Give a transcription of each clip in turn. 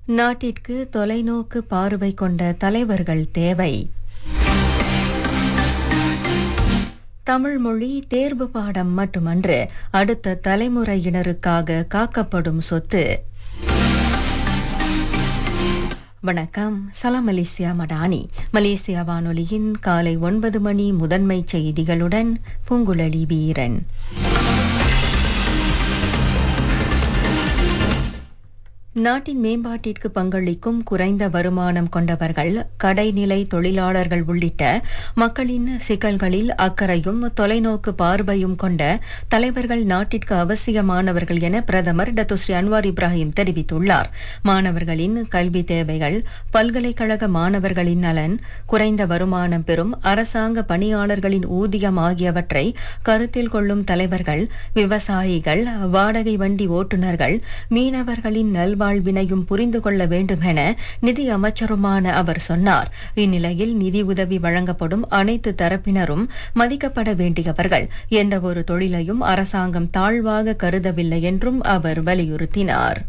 நாட்டிற்கு தொலைநோக்கு பார்வை கொண்ட தலைவர்கள் தேவை தமிழ் மொழி தேர்வு பாடம் மட்டுமன்று அடுத்த தலைமுறையினருக்காக காக்கப்படும் சொத்து வணக்கம் சலாம் மலேசியா மடானி மலேசியா வானொலியின் காலை ஒன்பது மணி முதன்மை செய்திகளுடன் பூங்குழலி வீரன் நாட்டின் மேம்பாட்டிற்கு பங்களிக்கும் குறைந்த வருமானம் கொண்டவர்கள் கடைநிலை தொழிலாளர்கள் உள்ளிட்ட மக்களின் சிக்கல்களில் அக்கறையும் தொலைநோக்கு பார்வையும் கொண்ட தலைவர்கள் நாட்டிற்கு அவசியமானவர்கள் என பிரதமர் டத்துஸ்ரீ அன்வார் இப்ராஹிம் தெரிவித்துள்ளார் மாணவர்களின் கல்வி தேவைகள் பல்கலைக்கழக மாணவர்களின் நலன் குறைந்த வருமானம் பெறும் அரசாங்க பணியாளர்களின் ஊதியம் ஆகியவற்றை கருத்தில் கொள்ளும் தலைவர்கள் விவசாயிகள் வாடகை வண்டி ஓட்டுநர்கள் மீனவர்களின் நல்வா வாழ்வினையும் புரிந்து கொள்ள வேண்டும் என நிதி அமைச்சருமான அவர் சொன்னார் இந்நிலையில் நிதி உதவி வழங்கப்படும் அனைத்து தரப்பினரும் மதிக்கப்பட வேண்டியவர்கள் எந்த ஒரு தொழிலையும் அரசாங்கம் தாழ்வாக கருதவில்லை என்றும் அவர் வலியுறுத்தினார்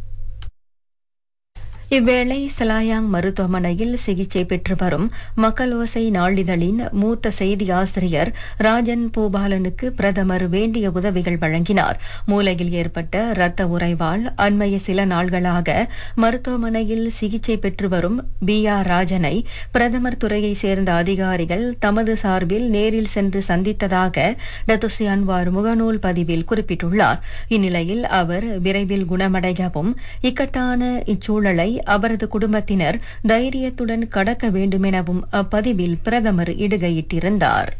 இவ்வேளை சலாயாங் மருத்துவமனையில் சிகிச்சை பெற்று வரும் மக்களோசை நாளிதழின் மூத்த செய்தி ஆசிரியர் ராஜன் பூபாலனுக்கு பிரதமர் வேண்டிய உதவிகள் வழங்கினார் மூளையில் ஏற்பட்ட இரத்த உறைவால் அண்மைய சில நாள்களாக மருத்துவமனையில் சிகிச்சை பெற்று வரும் பி ஆர் ராஜனை பிரதமர் துறையை சேர்ந்த அதிகாரிகள் தமது சார்பில் நேரில் சென்று சந்தித்ததாக டத்துஸ்ரீ அன்வார் முகநூல் பதிவில் குறிப்பிட்டுள்ளார் இந்நிலையில் அவர் விரைவில் குணமடையவும் இக்கட்டான இச்சூழலை அவரது குடும்பத்தினர் தைரியத்துடன் கடக்க வேண்டுமெனவும் அப்பதிவில் பிரதமர் இடுகையிட்டிருந்தார்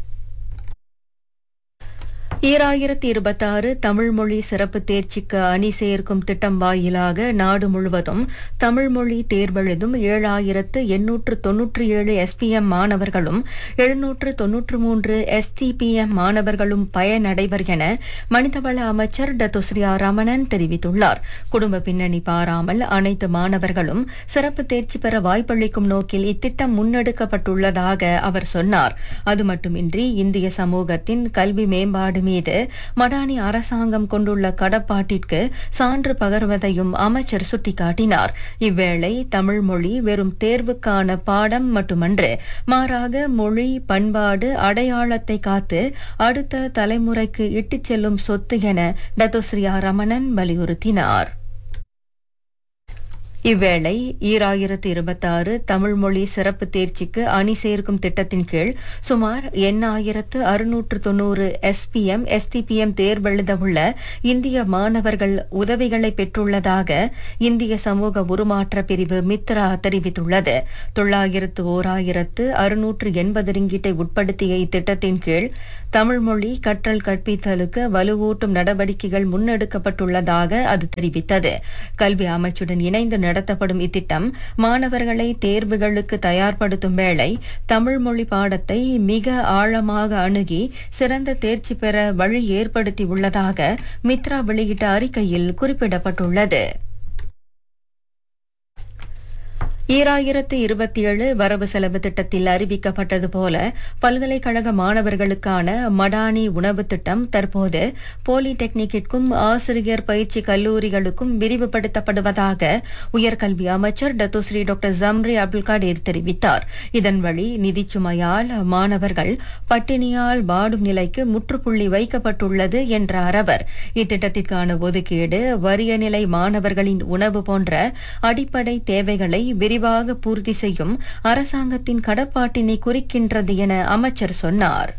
ஈராயிரத்தி இருபத்தாறு தமிழ் மொழி சிறப்பு தேர்ச்சிக்கு அணி சேர்க்கும் திட்டம் வாயிலாக நாடு முழுவதும் தமிழ் மொழி தேர்வெழுதும் ஏழாயிரத்து எண்ணூற்று தொன்னூற்றி ஏழு எஸ்பிஎம் மாணவர்களும் எழுநூற்று தொன்னூற்று மூன்று எஸ்டிபிஎம் மாணவர்களும் பயனடைவர் என மனிதவள அமைச்சர் டத்துஸ்ரீயா ரமணன் தெரிவித்துள்ளார் குடும்ப பின்னணி பாராமல் அனைத்து மாணவர்களும் சிறப்பு தேர்ச்சி பெற வாய்ப்பளிக்கும் நோக்கில் இத்திட்டம் முன்னெடுக்கப்பட்டுள்ளதாக அவர் சொன்னார் அது மட்டுமின்றி இந்திய சமூகத்தின் கல்வி மேம்பாடு மீது மடானி அரசாங்கம் கொண்டுள்ள கடப்பாட்டிற்கு சான்று பகர்வதையும் அமைச்சர் சுட்டிக்காட்டினார் இவ்வேளை தமிழ் மொழி வெறும் தேர்வுக்கான பாடம் மட்டுமன்று மாறாக மொழி பண்பாடு அடையாளத்தை காத்து அடுத்த தலைமுறைக்கு இட்டுச் செல்லும் சொத்து என டத்துஸ்ரீயா ரமணன் வலியுறுத்தினார் இவ்வேளை ஈராயிரத்து இருபத்தாறு தமிழ் மொழி சிறப்பு தேர்ச்சிக்கு அணி சேர்க்கும் திட்டத்தின் கீழ் சுமார் எண்ணாயிரத்து அறுநூற்று தொன்னூறு எஸ்பிஎம் எஸ்டிபிஎம் தேர்வெழுத உள்ள இந்திய மாணவர்கள் உதவிகளை பெற்றுள்ளதாக இந்திய சமூக உருமாற்ற பிரிவு மித்ரா தெரிவித்துள்ளது தொள்ளாயிரத்து ஓராயிரத்து அறுநூற்று எண்பது ரிங்கிட்டை உட்படுத்திய இத்திட்டத்தின் கீழ் தமிழ் மொழி கற்றல் கற்பித்தலுக்கு வலுவூட்டும் நடவடிக்கைகள் முன்னெடுக்கப்பட்டுள்ளதாக அது தெரிவித்தது கல்வி அமைச்சுடன் இணைந்து நடத்தப்படும் இத்திட்டம் மாணவர்களை தேர்வுகளுக்கு தயார்படுத்தும் வேளை தமிழ் மொழி பாடத்தை மிக ஆழமாக அணுகி சிறந்த தேர்ச்சி பெற வழி ஏற்படுத்தி உள்ளதாக மித்ரா வெளியிட்ட அறிக்கையில் குறிப்பிடப்பட்டுள்ளது ஈராயிரத்து இருபத்தி ஏழு வரவு செலவு திட்டத்தில் அறிவிக்கப்பட்டது போல பல்கலைக்கழக மாணவர்களுக்கான மடானி உணவு திட்டம் தற்போது பாலிடெக்னிக்கிற்கும் ஆசிரியர் பயிற்சி கல்லூரிகளுக்கும் விரிவுபடுத்தப்படுவதாக உயர்கல்வி அமைச்சர் Datuk Seri doctor Zambry Abdul Kadir தெரிவித்தார் இதன் வழி நிதிச் சுமையால் மாணவர்கள் பட்டினியால் வாடும் நிலைக்கு முற்றுப்புள்ளி வைக்கப்பட்டுள்ளது என்றார் அவர் இத்திட்டத்திற்கான ஒதுக்கீடு வறிய நிலை மாணவர்களின் உணவு போன்ற அடிப்படை தேவைகளை விரிவாக பூர்த்தி செய்யும் அரசாங்கத்தின் கடப்பாட்டினை குறிக்கின்றது என அமைச்சர் சொன்னார்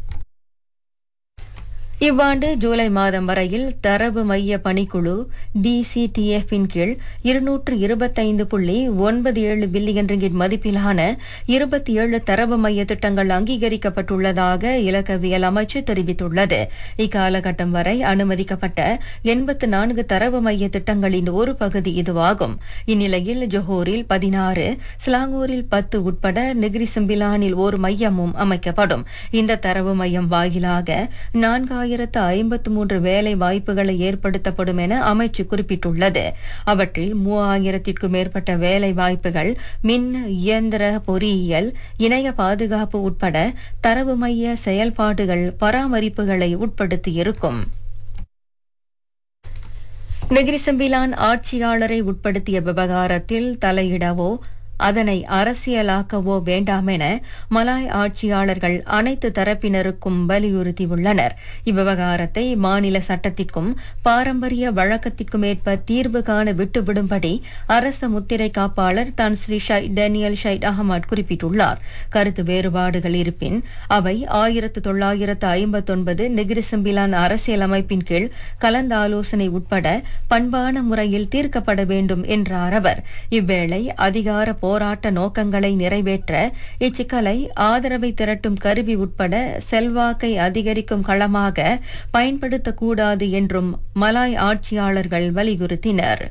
இவ்வாண்டு ஜூலை மாதம் வரையில் தரவு மைய பணிக்குழு டிசிடிஎஃப் இன் கீழ் இருநூற்று இருபத்தைந்து புள்ளி ஒன்பது ஏழு பில்லியன் ரிங்கிட் மதிப்பிலான இருபத்தி ஏழு தரவு மைய திட்டங்கள் அங்கீகரிக்கப்பட்டுள்ளதாக இலக்கவியல் அமைச்சு தெரிவித்துள்ளது இக்காலகட்டம் வரை அனுமதிக்கப்பட்ட எண்பத்து நான்கு தரவு மைய திட்டங்களின் ஒரு பகுதி இதுவாகும் இந்நிலையில் ஜொஹோரில் பதினாறு சிலாங்கூரில் பத்து உட்பட நெகிரி சிம்பிலானில் ஒரு மையமும் அமைக்கப்படும் இந்த தரவு மையம் வாயிலாக நான்காயிரம் ஆயிரத்து ஐம்பத்து மூன்று வேலை வாய்ப்புகளை ஏற்படுத்தப்படும் என அமைச்சு குறிப்பிட்டுள்ளது அவற்றில் மூவாயிரத்திற்கும் மேற்பட்ட வேலை வாய்ப்புகள் மின் இயந்திர பொறியியல் இணைய பாதுகாப்பு உட்பட தரவு மைய செயல்பாடுகள் பராமரிப்புகளை உட்படுத்தியிருக்கும் நெகிரிசம்பிலான் ஆட்சியாளரை உட்படுத்திய விவகாரத்தில் தலையிடவோ அதனை அரசியலாக்கவோ வேண்டாம் என மலாய் ஆட்சியாளர்கள் அனைத்து தரப்பினருக்கும் வலியுறுத்தியுள்ளனர் இவ்விவகாரத்தை மாநில சட்டத்திற்கும் பாரம்பரிய வழக்கத்திற்கும் ஏற்ப தீர்வு காண விட்டுவிடும்படி அரச முத்திரை காப்பாளர் தான் Sri Syed Danial Syed Ahmad குறிப்பிட்டுள்ளார் கருத்து வேறுபாடுகள் இருப்பின் அவை ஆயிரத்து தொள்ளாயிரத்து ஐம்பத்தொன்பது நெகிரிசம்பிலான் அரசியலமைப்பின் கீழ் கலந்தாலோசனை உட்பட பண்பான முறையில் தீர்க்கப்பட வேண்டும் என்றார் அவர் இவ்வேளை அதிகார போராட்ட நோக்கங்களை நிறைவேற்ற இச்சிக்கலை ஆதரவை திரட்டும் கருவி உட்பட செல்வாக்கை அதிகரிக்கும் களமாக பயன்படுத்தக்கூடாது என்றும் மலாய் ஆட்சியாளர்கள் வலியுறுத்தினர்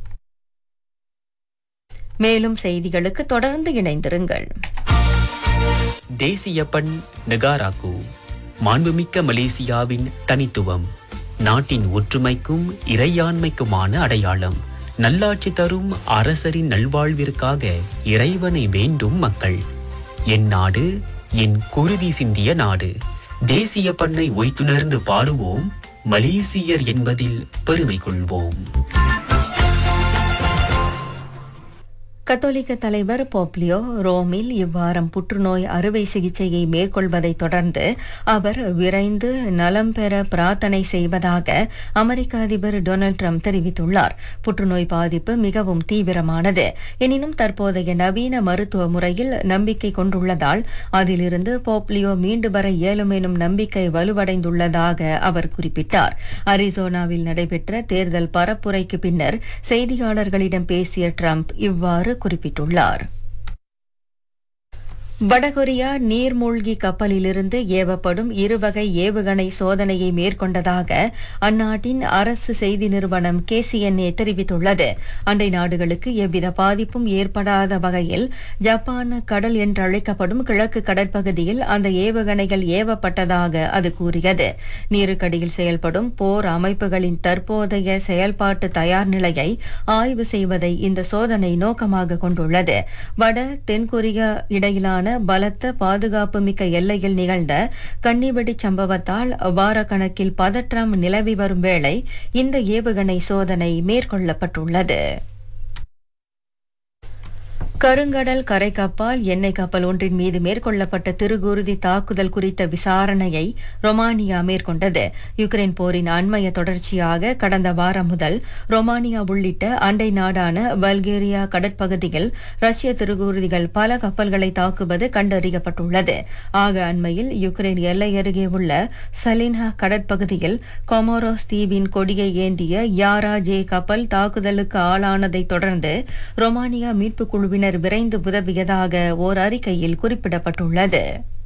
மேலும் செய்திகளுக்கு தொடர்ந்து இணைந்திருங்கள் தேசிய பண் நெகாராக்கு மாண்புமிக்க மலேசியாவின் தனித்துவம் நாட்டின் ஒற்றுமைக்கும் இறையாண்மைக்குமான அடையாளம் நல்லாட்சி தரும் அரசரின் நல்வாழ்விற்காக இறைவனை வேண்டும் மக்கள் என் நாடு என் குருதி சிந்திய நாடு தேசிய பண்ணை ஒய்த்துணர்ந்து பாடுவோம் மலேசியர் என்பதில் பெருமை கொள்வோம் கத்தோலிக்க தலைவர் போப்லியோ ரோமில் இவ்வாரம் புற்றுநோய் அறுவை சிகிச்சையை மேற்கொள்வதை தொடர்ந்து அவர் விரைந்து நலம் பெற பிரார்த்தனை செய்வதாக அமெரிக்க அதிபர் டொனால்ட் ட்ரம்ப் தெரிவித்துள்ளார் புற்றுநோய் பாதிப்பு மிகவும் தீவிரமானது எனினும் தற்போதைய நவீன மருத்துவ முறையில் நம்பிக்கை கொண்டுள்ளதால் அதிலிருந்து போப்லியோ மீண்டு வர இயலும் எனும் நம்பிக்கை வலுவடைந்துள்ளதாக அவர் குறிப்பிட்டார் அரிசோனாவில் நடைபெற்ற தேர்தல் பரப்புரைக்கு பின்னர் செய்தியாளர்களிடம் பேசிய ட்ரம்ப் இவ்வாறு குறிப்பிட்டுள்ளார் வடகொரியா நீர்மூழ்கி கப்பலிலிருந்து ஏவப்படும் இருவகை ஏவுகணை சோதனையை மேற்கொண்டதாக அந்நாட்டின் அரசு செய்தி நிறுவனம் கேசிஎன்ஏ தெரிவித்துள்ளது அண்டை நாடுகளுக்கு எவ்வித பாதிப்பும் ஏற்படாத வகையில் ஜப்பான் கடல் என்றழைக்கப்படும் கிழக்கு கடற்பகுதியில் அந்த ஏவுகணைகள் ஏவப்பட்டதாக அது கூறியது நீருக்கடியில் செயல்படும் போர் அமைப்புகளின் தற்போதைய செயல்பாட்டு தயார் நிலையை ஆய்வு செய்வதை இந்த சோதனை நோக்கமாக கொண்டுள்ளது வட தென்கொரியா இடையிலான பலத்த பாதுகாப்பு மிக்க எல்லையில் நிகழ்ந்த கன்னிவெடி சம்பவத்தால் வாரக்கணக்கில் பதற்றம் நிலவி வரும் வேளை இந்த ஏவுகணை சோதனை மேற்கொள்ளப்பட்டுள்ளது கருங்கடல் கரை கப்பால் எண்ணெய் கப்பல் ஒன்றின் மீது மேற்கொள்ளப்பட்ட திருகுருதி தாக்குதல் குறித்த விசாரணையை ரொமானியா மேற்கொண்டது யுக்ரைன் போரின் அண்மைய தொடர்ச்சியாக கடந்த வாரம் முதல் ரொமானியா உள்ளிட்ட அண்டை நாடான பல்கேரியா கடற்பகுதியில் ரஷ்ய திருகுருதிகள் பல கப்பல்களை தாக்குவது கண்டறியப்பட்டுள்ளது ஆக அண்மையில் யுக்ரைன் எல்லை அருகே உள்ள சலின்ஹா கடற்பகுதியில் கொமோரோஸ் தீவின் கொடியை ஏந்திய யாரா ஜே கப்பல் தாக்குதலுக்கு ஆளானதை தொடர்ந்து ரொமானியா மீட்புக் குழுவினர் விரைந்து உதவியதாக ஓர் அறிக்கையில் குறிப்பிடப்பட்டுள்ளது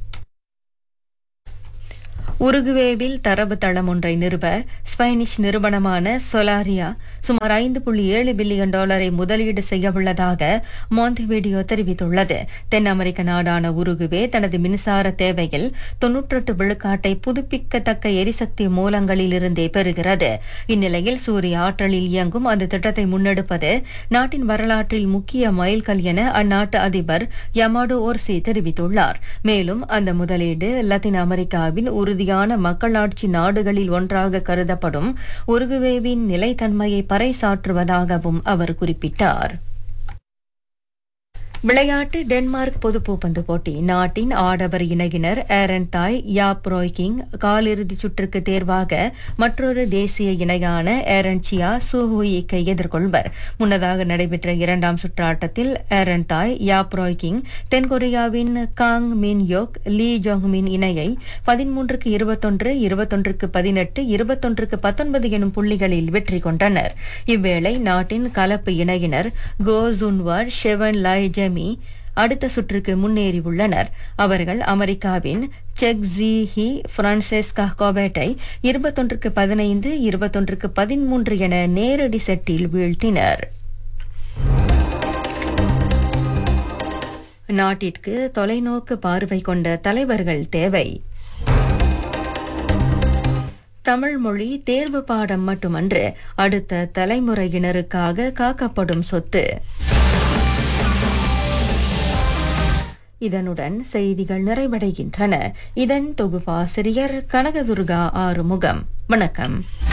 உருகுவேவில் தரவு தளம் ஒன்றை நிறுவ ஸ்பெயினிஷ் நிறுவனமான சொலாரியா சுமார் ஐந்து புள்ளி ஏழு பில்லியன் டாலரை முதலீடு செய்யவுள்ளதாக மாந்திவீடியோ தெரிவித்துள்ளது தென் அமெரிக்க நாடான உருகுவே தனது மின்சார தேவையில் தொன்னூற்றெட்டு விழுக்காட்டை புதுப்பிக்கத்தக்க எரிசக்தி மூலங்களிலிருந்தே பெறுகிறது இந்நிலையில் சூரிய ஆற்றலில் இயங்கும் அந்த திட்டத்தை முன்னெடுப்பது நாட்டின் வரலாற்றில் முக்கிய மைல்கல் என அந்நாட்டு அதிபர் யமாடோ ஓர்சி தெரிவித்துள்ளார் மேலும் அந்த முதலீடு லத்தீன் அமெரிக்காவின் உறுதியான மக்களாட்சி நாடுகளில் ஒன்றாக கருதப்படும் உருகுவேவின் நிலைத்தன்மையை பறைசாற்றுவதாகவும் அவர் குறிப்பிட்டார் விளையாட்டு டென்மார்க் பொது பூப்பந்து போட்டி நாட்டின் ஆடவர் இணையினர் ஏரன் தாய் யாப் ரோய்கிங் காலிறுதிச் சுற்றுக்கு தேர்வாக மற்றொரு தேசிய இணையான ஏரன் சியா சூஹுயிக்கை எதிர்கொள்வர் முன்னதாக நடைபெற்ற இரண்டாம் சுற்று ஆட்டத்தில் ஏரன் தாய் யாப் ரோய்கிங் தென்கொரியாவின் காங் மின் யோக் லீ ஜோங் மின் இணையை பதிமூன்றுக்கு இருபத்தொன்று இருபத்தொன்றுக்கு பதினெட்டு இருபத்தொன்றுக்கு பத்தொன்பது எனும் புள்ளிகளில் வெற்றி கொண்டனர் இவ்வேளை நாட்டின் கலப்பு இணையினர் கோ ஜுன்வார் ஷெவன் லாய் ஜெமி அடுத்த சுற்றுக்கு முன்னேறியுள்ளனர் அவர்கள் அமெரிக்காவின் செக் ஜி ஹி பிரான்செஸ்கா கோபேட்டை இருபத்தொன்றுக்கு பதினைந்து இருபத்தொன்றுக்கு பதிமூன்று என நேரடி செட்டில் வீழ்த்தினர் நாட்டிற்கு தொலைநோக்கு பார்வை கொண்ட தலைவர்கள் தேவை தமிழ் மொழி தேர்வு பாடம் மட்டுமன்று அடுத்த தலைமுறையினருக்காக காக்கப்படும் சொத்து இதனுடன் செய்திகள் நிறைவடைகின்றன இதன் தொகுப்பாசிரியர் கனகதுர்கா ஆறுமுகம் வணக்கம்